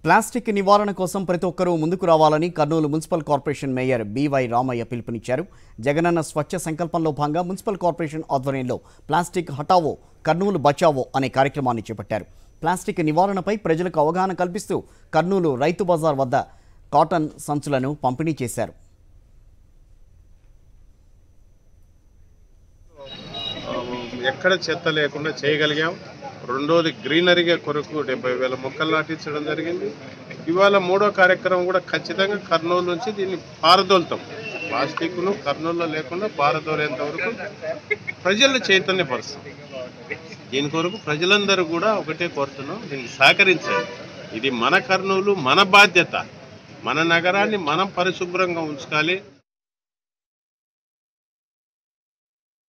plastic నివారణ కోసం ప్రతి ఒక్కరూ ముందుకు రావాలని Kurnool municipal corporation mayor BY Ramaiah పిలుపునిచ్చారు జగనన్న స్వచ్ఛ సంకల్పంలో భాగంగా మున్సిపల్ కార్పొరేషన్ ఆధ్వర్యంలో ప్లాస్టిక్ హటావో కర్నూలు బచావో అనే కార్యక్రమాన్ని చేపట్టారు ప్లాస్టిక్ నివారణపై ప్రజలకు అవగాహన కల్పిస్తూ కర్నూలు రైతు బజార్ వద్ద కాటన్ సంచులను పంపిణీ చేశారు ఎక్కడ చెత్త లేకుండా చేయగలిగాం రెండోది గ్రీనరీగా కొరకు డెబ్బై వేల మొక్కలు నాటించడం జరిగింది ఇవాళ మూడో కార్యక్రమం కూడా ఖచ్చితంగా కర్నూలు నుంచి దీన్ని పారదోలుతాం ప్లాస్టిక్ను కర్నూలులో లేకుండా పారదోలేంత వరకు ప్రజలను చైతన్యపరుస్తాం దీని కొరకు ప్రజలందరూ కూడా ఒకటే కోరుతున్నాం దీనికి సహకరించండి ఇది మన కర్నూలు మన బాధ్యత మన నగరాన్ని మనం పరిశుభ్రంగా ఉంచుకోవాలి